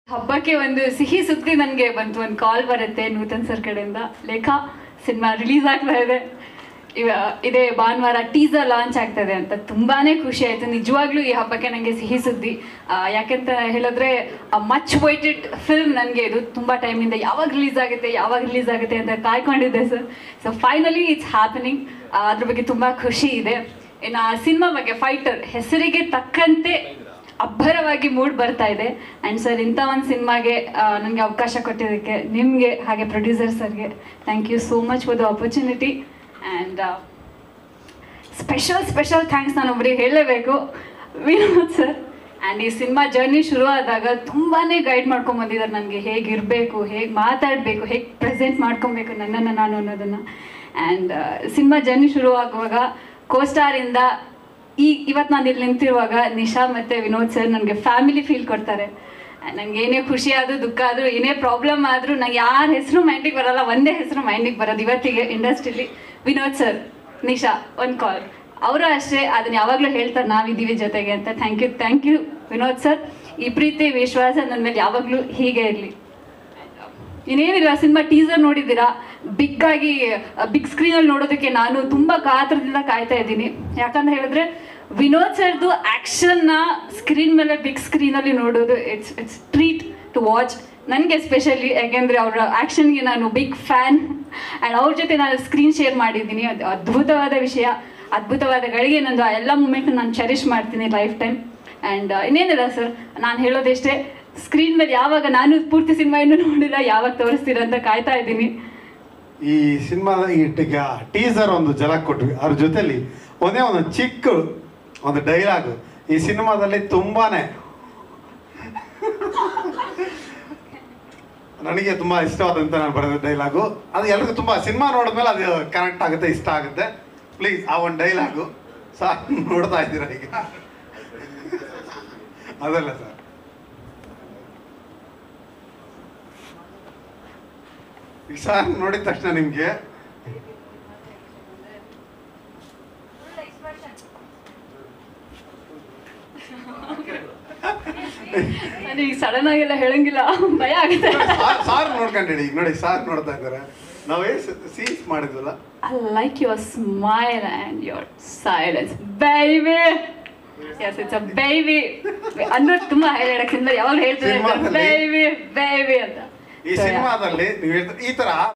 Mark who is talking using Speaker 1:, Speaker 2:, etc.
Speaker 1: ಹಬ್ಬಕ್ಕೆ ಒಂದು ಸಿಹಿ ಸುದ್ದಿ ನನಗೆ ಬಂತು ಒಂದು ಕಾಲ್ ಬರುತ್ತೆ ನೂತನ್ ಸರ್ ಕಡೆಯಿಂದ ಲೇಖಾ ಸಿನಿಮಾ ರಿಲೀಸ್ ಆಗ್ತಾ ಇದೆ ಇವ ಇದೇ ಭಾನುವಾರ ಟೀಸರ್ ಲಾಂಚ್ ಆಗ್ತದೆ ಅಂತ ತುಂಬಾನೇ ಖುಷಿ ಆಯ್ತು ನಿಜವಾಗ್ಲೂ ಈ ಹಬ್ಬಕ್ಕೆ ನನಗೆ ಸಿಹಿ ಸುದ್ದಿ ಆ, ಯಾಕೆಂತ ಹೇಳಿದ್ರೆ ಮಚ್ ವೈಟೆಡ್ ಫಿಲ್ಮ್ ನನಗೆ ಇದು ತುಂಬ ಟೈಮಿಂದ ಯಾವಾಗ ರಿಲೀಸ್ ಆಗುತ್ತೆ ಯಾವಾಗ ರಿಲೀಸ್ ಆಗುತ್ತೆ ಅಂತ ಕಾಯ್ಕೊಂಡಿದ್ದೆ sir so finally it's happening ಅದ್ರ ಬಗ್ಗೆ ತುಂಬ ಖುಷಿ ಇದೆ ಇನ್ನು ಆ ಸಿನಿಮಾ ಬಗ್ಗೆ ಫೈಟರ್ ಹೆಸರಿಗೆ ತಕ್ಕಂತೆ ಅಬ್ಬರವಾಗಿ ಮೂಡ್ ಬರ್ತಾ ಇದೆ ಆ್ಯಂಡ್ ಸರ್ ಇಂಥ ಒಂದು ಸಿನಿಮಾಗೆ ನನಗೆ ಅವಕಾಶ ಕೊಟ್ಟಿದ್ದಕ್ಕೆ ನಿಮಗೆ ಹಾಗೆ ಪ್ರೊಡ್ಯೂಸರ್ ಸರ್ಗೆ thank you so much for the opportunity and special special thanks ನಾನು ಒಬ್ಬರಿಗೆ ಹೇಳಲೇಬೇಕು ವಿನೋದ್ ಸರ್ ಆ್ಯಂಡ್ ಈ ಸಿನಿಮಾ ಜರ್ನಿ ಶುರು ಆದಾಗ ತುಂಬಾ ಗೈಡ್ ಮಾಡ್ಕೊಂಡು ಬಂದಿದ್ದಾರೆ ನನಗೆ ಹೇಗಿರಬೇಕು ಹೇಗೆ ಮಾತಾಡಬೇಕು ಹೇಗೆ ಪ್ರೆಸೆಂಟ್ ಮಾಡ್ಕೊಬೇಕು ನನ್ನನ್ನು ನಾನು ಅನ್ನೋದನ್ನು ಆ್ಯಂಡ್ ಸಿನಿಮಾ ಜರ್ನಿ ಶುರು ಆಗುವಾಗ ಕೋಸ್ಟಾರಿಂದ ಈ ಇವತ್ತು ನಾನು ಇಲ್ಲಿ ನಿಂತಿರುವಾಗ ನಿಶಾ ಮತ್ತು ವಿನೋದ್ ಸರ್ ನನಗೆ ಫ್ಯಾಮಿಲಿ ಫೀಲ್ ಕೊಡ್ತಾರೆ ನಂಗೆ ಏನೇ ಖುಷಿ ಆದರೂ ದುಃಖ ಆದರೂ ಏನೇ ಪ್ರಾಬ್ಲಮ್ ಆದರೂ ನಂಗೆ ಯಾರ ಹೆಸರು ಮೈಂಡಿಗೆ ಬರಲ್ಲ ಒಂದೇ ಹೆಸರು ಮೈಂಡಿಗೆ ಬರೋದು ಇವತ್ತಿಗೆ ಇಂಡಸ್ಟ್ರಿಲಿ ವಿನೋದ್ ಸರ್ ನಿಶಾ ಒಂದು ಕಾಲ್ ಅವರು ಅಷ್ಟೇ ಅದನ್ನ ಯಾವಾಗಲೂ ಹೇಳ್ತಾರೆ ನಾವಿದ್ದೀವಿ ಜೊತೆಗೆ ಅಂತ thank you thank you Vinod sir ಈ ಪ್ರೀತಿ ವಿಶ್ವಾಸ ನನ್ನ ಮೇಲೆ ಯಾವಾಗಲೂ ಹೀಗೆ ಇರಲಿ ಇನ್ನೇನಿಲ್ಲ ಸಿನಿಮಾ ಟೀಸರ್ ನೋಡಿದ್ದೀರಾ ಬಿಗ್ ಆಗಿ ಬಿಗ್ ಸ್ಕ್ರೀನಲ್ಲಿ ನೋಡೋದಕ್ಕೆ ನಾನು ತುಂಬ ಕಾತರದಿಂದ ಕಾಯ್ತಾ ಇದ್ದೀನಿ ಯಾಕಂತ ಹೇಳಿದ್ರೆ ವಿನೋದ್ ಸರ್ದು ಆ್ಯಕ್ಷನ್ನ ಸ್ಕ್ರೀನ್ ಮೇಲೆ ಬಿಗ್ ಸ್ಕ್ರೀನಲ್ಲಿ ನೋಡೋದು it's it's treat to watch ನನಗೆ ಸ್ಪೆಷಲಿ ಯಾಕೆಂದರೆ ಅವರ ಆ್ಯಕ್ಷನ್ಗೆ ನಾನು ಬಿಗ್ ಫ್ಯಾನ್ ಆ್ಯಂಡ್ ಅವ್ರ ಜೊತೆ ನಾನು ಸ್ಕ್ರೀನ್ ಶೇರ್ ಮಾಡಿದ್ದೀನಿ ಅದು ಅದ್ಭುತವಾದ ವಿಷಯ ಅದ್ಭುತವಾದ ಗಳಿಗೆ ನಂದು ಆ ಎಲ್ಲ ಮೂಮೆಂಟ್ ನಾನು ಚೆರಿಷ್ ಮಾಡ್ತೀನಿ ಲೈಫ್ ಟೈಮ್ ಆ್ಯಂಡ್ ಇನ್ನೇನಿಲ್ಲ ಸರ್ ನಾನು ಹೇಳೋದಷ್ಟೇ ಸ್ಕ್ರೀನ್ ಮೇಲೆ ಯಾವಾಗ ನಾನು ಪೂರ್ತಿ ಸಿನಿಮಾ ಇನ್ನೂ ನೋಡಿಲ್ಲ ಯಾವಾಗ ತೋರಿಸ್ತೀರ ಅಂತ ಕಾಯ್ತಾ ಇದ್ದೀನಿ
Speaker 2: ಈ ಸಿನಿಮಾದ ಈ ಟೀಸರ್ ಒಂದು ಜಲಕ್ ಕೊಟ್ವಿ ಅದ್ರ ಜೊತೆಲಿ ಒಂದೇ ಒಂದು ಚಿಕ್ಕ ಒಂದು ಡೈಲಾಗ್ ಈ ಸಿನಿಮಾದಲ್ಲಿ ತುಂಬಾನೇ ನನಗೆ ತುಂಬಾ ಇಷ್ಟವಾದಂತ ನಾನು ಬರೆದ ಡೈಲಾಗು ಅದು ಎಲ್ರಿಗೂ ತುಂಬಾ ಸಿನಿಮಾ ನೋಡಿದ್ಮೇಲೆ ಅದು ಕನೆಕ್ಟ್ ಆಗುತ್ತೆ ಇಷ್ಟ ಆಗುತ್ತೆ ಪ್ಲೀಸ್ ಆ ಒಂದು ಡೈಲಾಗು ಸಾರ್ ನೋಡ್ತಾ ಇದ್ದೀರಾ ಈಗ ಅದಲ್ಲ ಸರ್ ಈಗ ಸಾರ್ ನೋಡಿದ ತಕ್ಷಣ ನಿಮ್ಗೆ
Speaker 1: ನಾನು ಈಗ ಸಡನ್ ಆಗೆಲ್ಲ ಹೇಳಂಗಿಲ್ಲ ಭಯ ಆಗುತ್ತೆ
Speaker 2: ಸಾರ್- ಸಾರ್ ನೋಡ್ಕೊಂಡು ಹೇಳಿ ಈಗ ನೋಡಿ ಸಾರ್ ನೋಡ್ತಾ ಇದ್ದಾರೆ ನಾವೇ ಸೀನ್ಸ್ ಮಾಡಿದ್ವಲ್ಲ
Speaker 1: I like your smile and your silence. Baby! Yes, it's a baby. ಅನ್ನೋದು ತುಂಬಾ ಹೇಳಕ್ಕಿಂತ ಯಾವಾಗ ಹೇಳ್ತಾರೆ
Speaker 2: ಸಿನಿಮಾದಲ್ಲಿ-
Speaker 1: ಬೇಬಿ ಬೇಬಿ ಅಂತ
Speaker 2: ಈ
Speaker 1: So, yeah.
Speaker 2: ಸಿನಿಮಾದಲ್ಲಿ ನೀವು ಹೇಳ್ತಾ ಈ ತರ